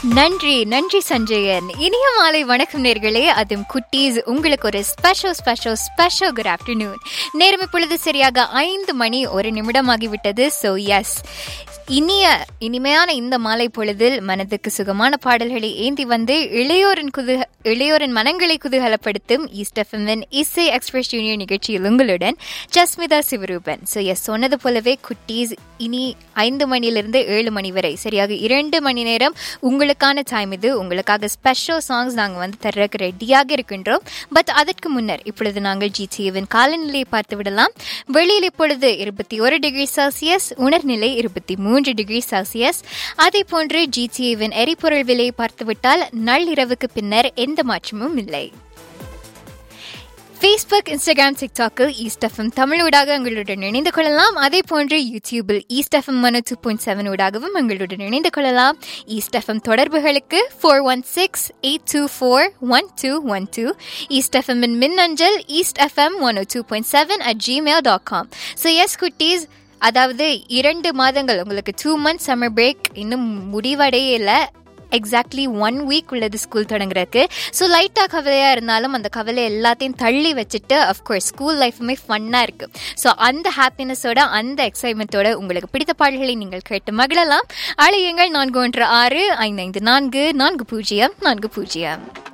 நன்றி நன்றி சஞ்சயன் இனிய மாலை வணக்கம் நேர்களே அதுவும் குட்டீஸ் உங்களுக்கு ஒரு special special special good afternoon நேரம் இப்பொழுது சரியாக ஐந்து மணி ஒரு நிமிடமாகிவிட்டது ஸோ எஸ் இனிய இனிமையான இந்த மாலை பொழுதில் மனதுக்கு சுகமான பாடல்களை ஏந்தி வந்து இளையோரின் குது இளையோரின் மனங்களை குதூகலப்படுத்தும் ஈஸ்ட் எஃப்எம்மின் இசை எக்ஸ்பிரஸ் யூனியன் நிகழ்ச்சியில் உங்களுடன் ஜஸ்மிதா சிவரூபன் ஸோ எஸ் சொன்னது போலவே குட்டீஸ் இனி ஐந்து மணியிலிருந்து ஏழு மணி வரை சரியாக இரண்டு மணி நேரம் உங்களுக்கான டைம் இது உங்களுக்காக ஸ்பெஷல் சாங்ஸ் நாங்கள் வந்து தர்றதுக்கு ரெடியாக இருக்கின்றோம் பட் அதற்கு முன்னர் இப்பொழுது நாங்கள் ஜிடிஏவின் காலநிலையை பார்த்து விடலாம் வெளியில் இப்பொழுது இருபத்தி ஒரு டிகிரி செல்சியஸ் உணர்நிலை இருபத்தி மூன்று டிகிரி செல்சியஸ் அதே போன்று ஜிடிஏவின் எரிபொருள் விலையை பார்த்துவிட்டால் நள்ளிரவுக்கு பின்னர் எந்த மாற்றமும் இல்லை ஃபேஸ்புக் இன்ஸ்டாகிராம் டிக்டாக்கில் ஈஸ்ட் எஃப்எம் தமிழ் ஊடாக எங்களுடன் இணைந்து கொள்ளலாம் அதே போன்று யூடியூபில் East FM one two point seven ஊடாகவும் எங்களுடன் இணைந்து கொள்ளலாம் ஈஸ்ட் எஃப்எம் தொடர்புகளுக்கு four one six eight two four one two one two East எஃப்எம்மின் மின்னஞ்சல் East FM one two point seven at Gmail dot com so yes குட்டீஸ் அதாவது இரண்டு மாதங்கள் உங்களுக்கு டூ மந்த்ஸ் சம்மர் பிரேக் இன்னும் முடிவடையே இல்லை எக்ஸாக்ட்லி ஒன் வீக் உள்ளது ஸ்கூல் தொடங்குறதுக்கு ஸோ லைட்டாக கவலையாக இருந்தாலும் அந்த கவலை எல்லாத்தையும் தள்ளி வச்சுட்டு அஃப்கோர்ஸ் ஸ்கூல் லைஃபுமே ஃபன்னாக இருக்குது ஸோ அந்த ஹாப்பினஸோட அந்த எக்ஸைட்மெண்ட்டோட உங்களுக்கு பிடித்த பாடல்களை நீங்கள் கேட்டு மகிழலாம் அழையுங்கள் நான்கு ஒன்று ஆறு ஐந்து ஐந்து நான்கு நான்கு பூஜ்ஜியம் நான்கு பூஜ்ஜியம்